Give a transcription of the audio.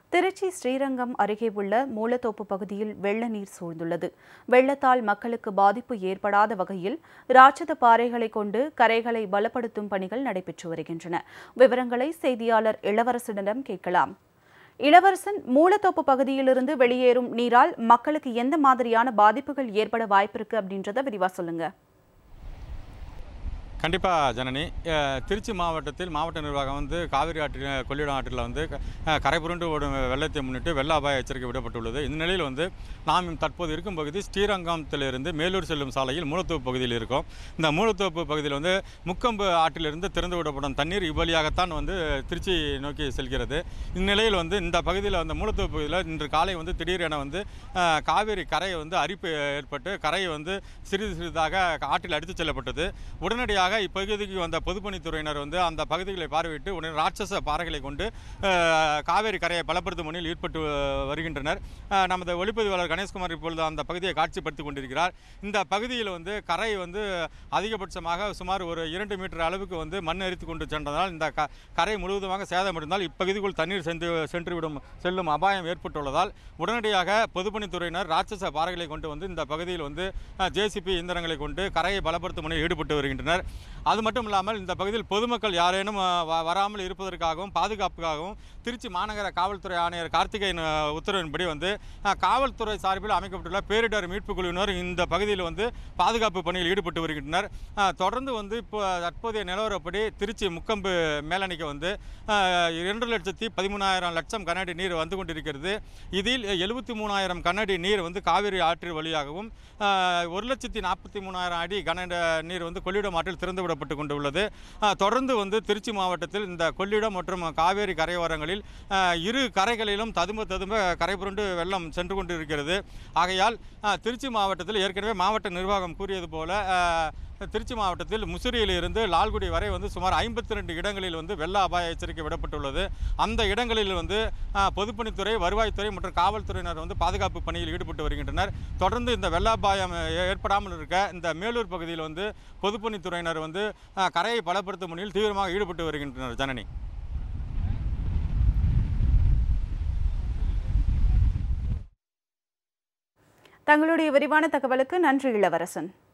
திருச்சி ஸ்ரீரங்கம் அருகே உள்ள மூலத்தோப்பு பகுதியில் வெள்ள நீர் சூழ்ந்துள்ளது வெள்ளத்தால் மக்களுக்கு பாதிப்பு ஏற்படாத வகையில் ராட்சத பாறைகளை கொண்டு கரைகளை பலப்படுத்தும் பணிகள் நடைபெற்று வருகின்றன விவரங்களை செய்தியாளர் இளவரசனிடம் கேட்கலாம் இளவரசன் மூலத்தோப்பு பகுதியிலிருந்து வெளியேறும் நீரால் மக்களுக்கு எந்த மாதிரியான பாதிப்புகள் ஏற்பட வாய்ப்பிருக்கு அப்படின்றத விரிவா சொல்லுங்க கண்டிப்பாக ஜனனி அஹ், திருச்சி மாவட்டத்தில் மாவட்ட நிர்வாகம் வந்து காவிரி ஆற்றில் கொள்ளிடம் ஆற்றில் வந்து அஹ், கரை புரண்டு ஓடும் வெள்ளத்தை முன்னிட்டு வெள்ள அபாய எச்சரிக்கை விடப்பட்டுள்ளது இந்த நிலையில் வந்து நாம் தற்போது இருக்கும் பகுதி ஸ்ரீரங்கத்திலிருந்து மேலூர் செல்லும் சாலையில் மூலத்தோப்பு பகுதியில் இருக்கோம் இந்த மூலத்தோப்பு பகுதியில் வந்து முக்கம்பு ஆற்றிலிருந்து திறந்து விடப்படும் தண்ணீர் இவ்வழியாகத்தான் வந்து திருச்சி நோக்கி செல்கிறது இந்நிலையில் வந்து இந்த பகுதியில் வந்து மூலத்தோப்பு பகுதியில் இன்று காலை வந்து திடீரென வந்து அஹ், காவிரி கரை வந்து அரிப்பு ஏற்பட்டு கரை வந்து சிறிது சிறிதாக ஆற்றில் அடித்துச் செல்லப்பட்டது உடனடியாக இப்பகுதிக்கு வந்த பொதுப்பணித்துறையினர் வந்து அந்த பகுதிகளை பார்வையிட்டு உடனே ராட்சச பாறைகளை கொண்டு அஹ், காவேரி கரையை பலப்படுத்தும் பணியில் ஈடுபட்டு அஹ், வருகின்றனர் அஹ், நமது ஒளிப்பதிவாளர் கணேஷ்குமார் இப்பொழுது அந்த பகுதியை காட்சிப்படுத்திக் கொண்டிருக்கிறார் இந்த பகுதியில் வந்து கரை வந்து அதிகபட்சமாக சுமார் ஒரு இரண்டு மீட்டர் அளவுக்கு வந்து மண் எரித்து கொண்டு சென்றதால் இந்த க கரை முழுவதுமாக சேதமடைந்தால் இப்பகுதிக்குள் தண்ணீர் சென்று சென்றுவிடும் செல்லும் அபாயம் ஏற்பட்டுள்ளதால் உடனடியாக பொதுப்பணித்துறையினர் ராட்சச பாறைகளை கொண்டு வந்து இந்த பகுதியில் வந்து ஜேசிபி இயந்திரங்களை கொண்டு கரையை பலப்படுத்தும் பணியில் ஈடுபட்டு வருகின்றனர் அது மட்டும் இல்லாமல் இந்த பகுதியில் பொதுமக்கள் யாரேனும் அஹ், வ- வராமல் இருப்பதற்காகவும் பாதுகாப்புக்காகவும் திருச்சி மாநகர காவல்துறை ஆணையர் கார்த்திகேயன் அஹ், உத்தரவின்படி வந்து அஹ், காவல்துறை சார்பில் அமைக்கப்பட்டுள்ள பேரிடர் மீட்புக் குழுவினர் இந்த பகுதியில் வந்து பாதுகாப்பு பணியில் ஈடுபட்டு வருகின்றனர் அஹ், தொடர்ந்து வந்து இப்போ தற்போதைய நிலவரப்படி திருச்சி முக்கம்பு மேலணைக்கு வந்து அஹ், இரண்டு லட்சத்தி பதிமூணாயிரம் லட்சம் கனஅடி நீர் வந்து கொண்டிருக்கிறது இதில் எழுபத்தி மூணாயிரம் கனஅடி நீர் வந்து காவிரி ஆற்றில் வழியாகவும் அஹ், ஒரு லட்சத்தி நாற்பத்தி மூணாயிரம் அடி கன நீர் வந்து கொள்ளிடம் ஆற்றில் திறந்து விடப்பட்டு கொண்டுள்ளது அஹ், தொடர்ந்து வந்து திருச்சி மாவட்டத்தில் இந்த கொள்ளிடம் மற்றும் காவேரி கரையோரங்களில் அஹ், இரு கரைகளிலும் ததும்ப ததும்ப கரை புரண்டு வெள்ளம் சென்று கொண்டிருக்கிறது ஆகையால் அஹ், திருச்சி மாவட்டத்தில் ஏற்கனவே மாவட்ட நிர்வாகம் கூறியது போல அஹ், திருச்சி மாவட்டத்தில் முசிறியிலிருந்து லால்குடி வரை வந்து சுமார் ஐம்பத்தி ரெண்டு இடங்களில் வந்து வெள்ள அபாய எச்சரிக்கை விடப்பட்டுள்ளது அந்த இடங்களில் வந்து அஹ், பொதுப்பணித்துறை வருவாய்த்துறை மற்றும் காவல்துறையினர் வந்து பாதுகாப்பு பணியில் ஈடுபட்டு வருகின்றனர் தொடர்ந்து இந்த வெள்ள அபாயம் ஏ- ஏற்படாமல் இருக்க இந்த மேலூர் பகுதியில் வந்து பொதுப்பணித்துறையினர் வந்து அஹ், கரையை பலப்படுத்தும் பணியில் தீவிரமாக ஈடுபட்டு வருகின்றனர் ஜனனி தங்களுடைய விரிவான தகவலுக்கு நன்றி இளவரசன்